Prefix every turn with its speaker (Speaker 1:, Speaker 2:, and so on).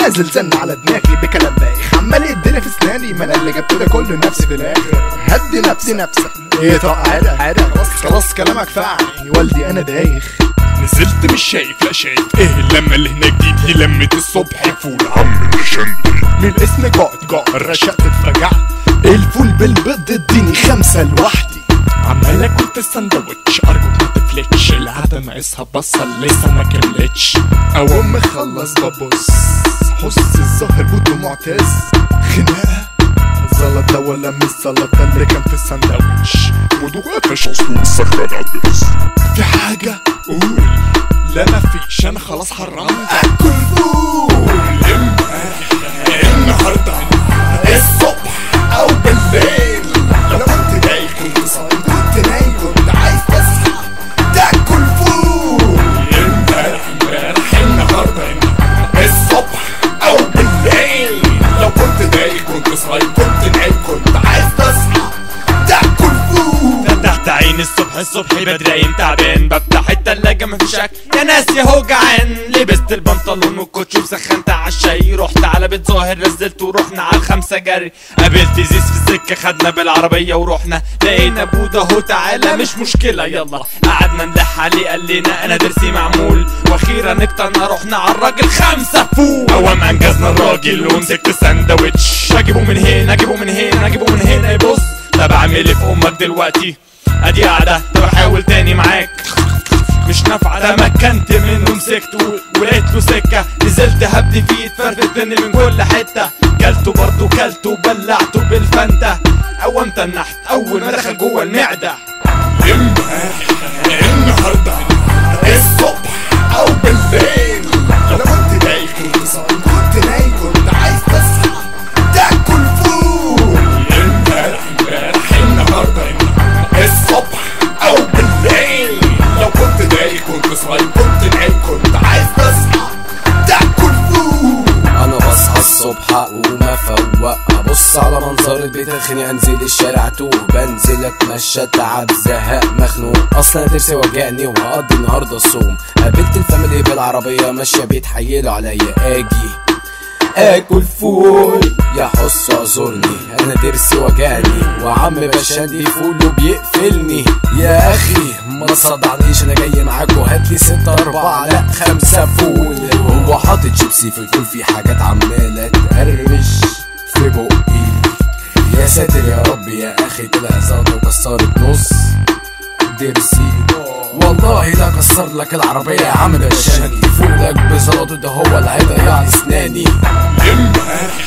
Speaker 1: نازل زن على دماغي بكلام بايخ عمال يديني في اسناني ما انا اللي جبت ده كله نفسي في الاخر هدي نفسي نفسك ايه طب عادة عادة خلاص خلاص كلامك فعني والدي انا دايخ
Speaker 2: نزلت مش شايف لا شايف ايه اللمة اللي هناك دي دي لمة الصبح فول عم الرشندي
Speaker 1: من الاسم جاء جاء رشقت اتفجعت الفول بالبيض اديني خمسة لوحدي
Speaker 2: عمال اكل في السندوتش ارجوك ما تفلتش القعدة ناقصها بصل لسه ما كملتش
Speaker 1: اول ما اخلص ببص حس الظاهر بوتو معتز خناقة زلط ده ولا مش زلط ده اللي كان في السندوتش
Speaker 2: ودوق قفش اصله السخان عالدرس
Speaker 1: في حاجة
Speaker 2: قول لا مفيش انا خلاص حرمت
Speaker 1: اكل فول
Speaker 2: النهارده
Speaker 1: الصبح او بالليل لو كنت دايخ كنت صايم كنت نايم كنت عايز تصحى تاكل فول
Speaker 2: امبارح امبارح النهارده
Speaker 1: الصبح او بالليل لو كنت دايخ كنت صايم كنت نايم كنت عايز تصحى تاكل فول
Speaker 3: فتحت عيني الصبح الصبح بدري قايم تعبان بفتح التلاجة مفيش اكل يا ناس يا هو جعان لبست البنطلون والكوتش وسخنت على الشاي رحت على بيت ظاهر نزلت ورحنا على الخمسة جري قابلت زيز في السكة خدنا بالعربية ورحنا لقينا بودا هو تعالى مش مشكلة يلا قعدنا نلح عليه قال لنا انا درسي معمول واخيرا اقتنع رحنا على الراجل خمسة فول
Speaker 2: اوام انجزنا الراجل ومسكت الساندوتش
Speaker 3: اجيبه من هنا اجيبه من هنا اجيبه من هنا يبص طب اعمل ايه في امك دلوقتي ادي قاعده طب احاول تاني معاك مش نافعه تمكنت منه مسكته ولقيت له سكه نزلت هبدي فيه اتفرفت مني من كل حته كلته برضه كلته بلعته بالفانتا اول تنحت اول ما دخل جوه المعده
Speaker 2: النهارده
Speaker 1: الصبح او بالليل لو كنت دايخ كنت صايم كنت نايم كنت عايز تصحى تاكل فول
Speaker 2: امبارح امبارح النهارده
Speaker 1: الصبح او بالليل لو كنت دايخ كنت صايم كنت نايم كنت عايز تصحى تاكل فول
Speaker 4: انا بصحى الصبح اقوم افوق ابص على منظر البيت الخني انزل الشارع توه بنزل اتمشى تعب زهق مخنوق اصلا أنا ضرسي وجعني وهقضي النهارده الصوم قابلت الفاميلي بالعربيه ماشيه بيتحيلوا عليا اجي اكل فول يا حس اعذرني انا ضرسي وجعني وعم بشادي فول وبيقفلني يا اخي ما صدعنيش انا جاي معاكوا هاتلي ستة اربعة لا خمسة فول هو حاطط شيبسي في الفول في حاجات عمالة تقرمش في بقي يا ساتر يا رب يا اخي كده زاد وكسرت نص ضرسي والله لا كسر لك العربية يا عم بشاني فولك بزلاطه ده هو اللي هيضيع لي اسناني
Speaker 2: امبارح